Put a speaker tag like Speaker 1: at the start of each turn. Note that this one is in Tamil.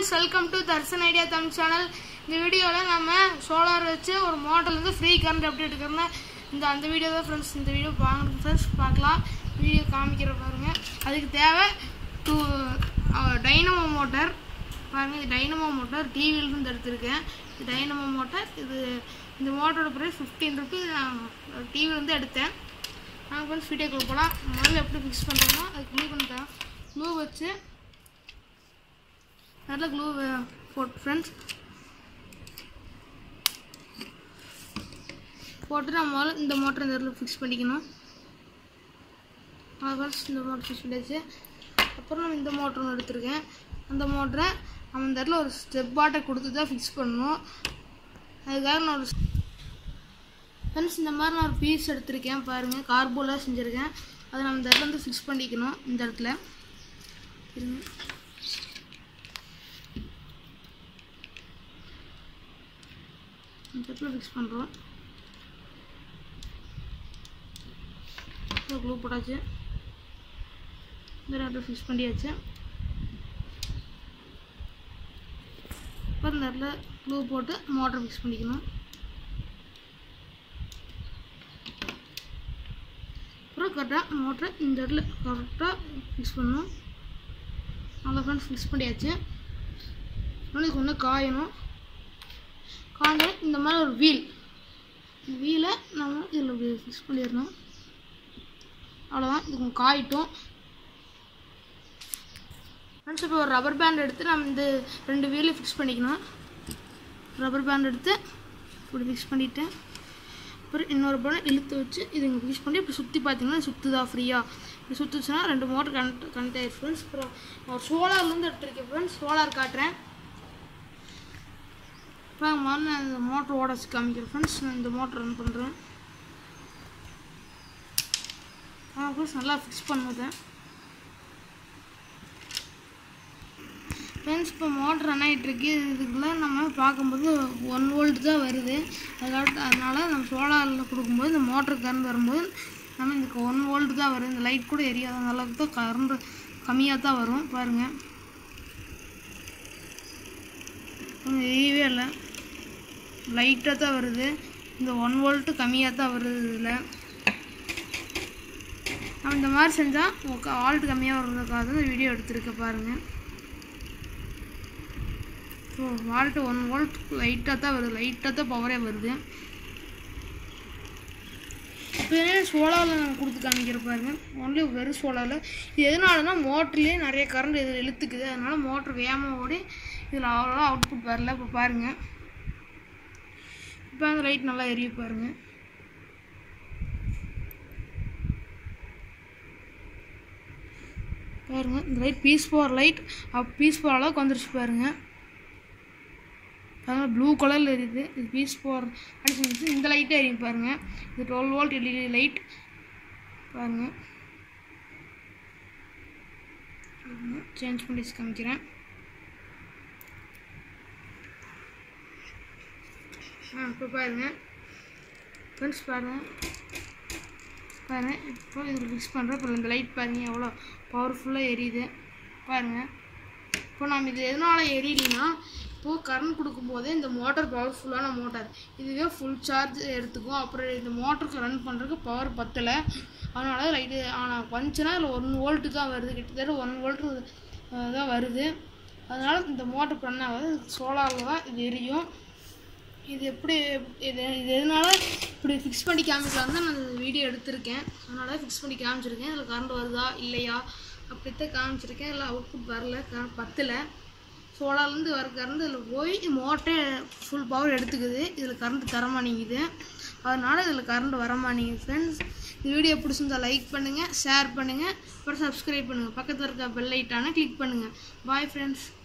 Speaker 1: friends welcome to Darshan idea Tamil channel இந்த வீடியோவில் நம்ம சோலார் வச்சு ஒரு மோட்டர்லேருந்து ஃப்ரீ கரண்ட் எப்படி எடுக்கிறோம்னா இந்த அந்த வீடியோ தான் ஃப்ரெண்ட்ஸ் இந்த வீடியோ வாங்க ஃப்ரெண்ட்ஸ் பார்க்கலாம் வீடியோ காமிக்கிற பாருங்க அதுக்கு தேவை டூ டைனமோ மோட்டார் பாருங்க இது டைனமோ மோட்டார் டிவியிலிருந்து எடுத்திருக்கேன் இது டைனமோ மோட்டார் இது இந்த மோட்டரோட ப்ரைஸ் ஃபிஃப்டீன் ருபீஸ் நான் டிவிலேருந்து எடுத்தேன் நாங்கள் ஃப்ரெண்ட்ஸ் வீடியோக்குள்ள போகலாம் முதல்ல எப்படி ஃபிக்ஸ் பண்ணுறோமோ அதுக்கு க்ளூ பண்ணிட்டேன் க்ளூ வச்சு நல்ல க்ளூ போட்டு ஃப்ரெண்ட்ஸ் போட்டு நம்ம முதல்ல இந்த மோட்டர் இந்த இடத்துல ஃபிக்ஸ் பண்ணிக்கணும் ஃப்ரெண்ட்ஸ் இந்த மோட்டர் ஃபிக்ஸ் பண்ணியாச்சு அப்புறம் நம்ம இந்த மோட்டர் ஒன்று எடுத்திருக்கேன் அந்த மோட்டரை நம்ம இந்த இடத்துல ஒரு ஸ்டெப் பாட்டை கொடுத்து தான் ஃபிக்ஸ் பண்ணணும் அதுக்காக நான் ஒரு ஃப்ரெண்ட்ஸ் இந்த மாதிரி நான் ஒரு பீஸ் எடுத்திருக்கேன் பாருங்கள் கார்போலாக செஞ்சுருக்கேன் அதை நம்ம இந்த இடத்துல வந்து ஃபிக்ஸ் பண்ணிக்கணும் இந்த இடத்துல இருங்க இந்த இடத்துல ஃபிக்ஸ் பண்ணுறோம் க்ளூ போட்டாச்சு இந்த இடத்துல ஃபிக்ஸ் பண்ணியாச்சு இப்போ இந்த இடத்துல க்ளூ போட்டு மோட்டர் ஃபிக்ஸ் பண்ணிக்கணும் அப்புறம் கரெக்டாக மோட்டரை இந்த இடத்துல கரெக்டாக ஃபிக்ஸ் பண்ணணும் நல்லா ஃப்ரெண்ட்ஸ் ஃபிக்ஸ் பண்ணியாச்சு இதுக்கு ஒன்று காயணும் காஞ்ச இந்த மாதிரி ஒரு வீல் இந்த வீலை நம்ம இதில் ஃபிக்ஸ் பண்ணிடணும் அவ்வளோதான் இதுக்கு காயிட்டும் ஃப்ரெண்ட்ஸ் இப்போ ஒரு ரப்பர் பேண்ட் எடுத்து நம்ம இந்த ரெண்டு வீலையும் ஃபிக்ஸ் பண்ணிக்கணும் ரப்பர் பேண்ட் எடுத்து இப்படி ஃபிக்ஸ் பண்ணிவிட்டேன் அப்புறம் இன்னொரு படம் இழுத்து வச்சு இது இங்கே ஃபிக்ஸ் பண்ணி இப்படி சுற்றி பார்த்தீங்கன்னா சுற்றுதா ஃப்ரீயாக இப்படி சுற்றுச்சுன்னா ரெண்டு மோட்டர் கனெக்ட் கனெக்ட் ஆகிடுச்சு ஃப்ரெண்ட்ஸ் அப்புறம் ஒரு சோலார்லேருந்து எடுத்துருக்கேன் ஃப்ரெண்ட்ஸ் சோலார் காட்டுறேன் இப்போ முதல்ல நான் இந்த மோட்டர் ஓட வச்சு காமிக்கிறேன் ஃப்ரெண்ட்ஸ் நான் இந்த மோட்டர் ரன் பண்ணுறேன் ஆ ஃப்ரெண்ட்ஸ் நல்லா ஃபிக்ஸ் பண்ணுவேன் ஃப்ரெண்ட்ஸ் இப்போ மோட்டர் ரன் ஆகிட்டுருக்கு இதுக்குள்ள நம்ம பார்க்கும்போது ஒன் வோல்ட் தான் வருது அதுக்காக அதனால் நம்ம சோலாரில் கொடுக்கும்போது இந்த மோட்டர் கரண்ட் வரும்போது நம்ம இதுக்கு ஒன் வோல்ட் தான் வரும் இந்த லைட் கூட எரியாத அளவுக்கு தான் கரண்ட் கம்மியாக தான் வரும் பாருங்கள் எரியவே இல்லை லைட்டாக தான் வருது இந்த ஒன் வோல்ட்டு கம்மியாக தான் வருது இதில் நம்ம இந்த மாதிரி செஞ்சால் ஆல்ட் கம்மியாக வர்றதுக்காக தான் இந்த வீடியோ எடுத்திருக்க பாருங்கள் ஸோ வால்ட்டு ஒன் வோல்ட் லைட்டாக தான் வருது லைட்டாக தான் பவரே வருது இப்போ சோலாரில் நான் கொடுத்து காமிக்கிற பாருங்க ஒன்லி வெறும் சோலாரில் இது எதனாலனா மோட்டர்லேயே நிறைய கரண்ட் இதில் இழுத்துக்குது அதனால் மோட்ரு வேகமாக ஓடி இதில் அவ்வளோ அவுட்புட் வரல இப்போ பாருங்கள் இப்போ அந்த லைட் நல்லா எரிய பாருங்கள் பாருங்கள் இந்த லைட் பீஸ் போகிற லைட் அப்போ பீஸ் போகிற அளவுக்கு வந்துருச்சு பாருங்கள் பாருங்கள் ப்ளூ கலரில் இருக்குது இது பீஸ் போகிற அடிச்சு இந்த லைட்டே எரியும் பாருங்கள் இது டுவெல் வோல்ட் எல்இடி லைட் பாருங்கள் சேஞ்ச் பண்ணி காமிக்கிறேன் ஆ இப்போ பாருங்கள் ஃப்ரெண்ட்ஸ் பாருங்கள் பாருங்கள் இப்போ இதில் ஃபிக்ஸ் பண்ணுறோம் இப்போ இந்த லைட் பாருங்கள் எவ்வளோ பவர்ஃபுல்லாக எரியுது பாருங்கள் இப்போ நம்ம இது எதனால் எரியலைன்னா இப்போது கரண்ட் கொடுக்கும்போதே இந்த மோட்டார் பவர்ஃபுல்லான மோட்டார் இதுவே ஃபுல் சார்ஜ் எடுத்துக்கும் அப்புறம் இந்த மோட்டருக்கு ரன் பண்ணுறதுக்கு பவர் பத்தலை அதனால் லைட்டு ஆனால் வந்துச்சுன்னா இதில் ஒன் வோல்ட்டு தான் வருது கிட்டத்தட்ட ஒன் வோல்ட்டு தான் வருது அதனால் இந்த மோட்டர் ரன் ஆகாது சோலாரில் தான் இது எரியும் இது எப்படி இது இது எதனால இப்படி ஃபிக்ஸ் பண்ணி காமிக்கலாம் தான் நான் வீடியோ எடுத்திருக்கேன் அதனால் ஃபிக்ஸ் பண்ணி காமிச்சிருக்கேன் இதில் கரண்ட் வருதா இல்லையா அப்படித்தான் காமிச்சிருக்கேன் இல்லை அவுட்புட் வரல கரண்ட் பத்தலை சோலார்லேருந்து வர கரண்ட் இதில் போய் மோட்டரே ஃபுல் பவர் எடுத்துக்குது இதில் கரண்ட் தரமாட்டேங்குது அதனால் இதில் கரண்ட் வரமாட்டேங்குது ஃப்ரெண்ட்ஸ் இந்த வீடியோ பிடிச்சிருந்தா லைக் பண்ணுங்கள் ஷேர் பண்ணுங்கள் அப்புறம் சப்ஸ்கிரைப் பண்ணுங்கள் பக்கத்தில் இருக்க பெல் ஐட்டான கிளிக் பண்ணுங்கள் பாய் ஃப்ரெண்ட்ஸ்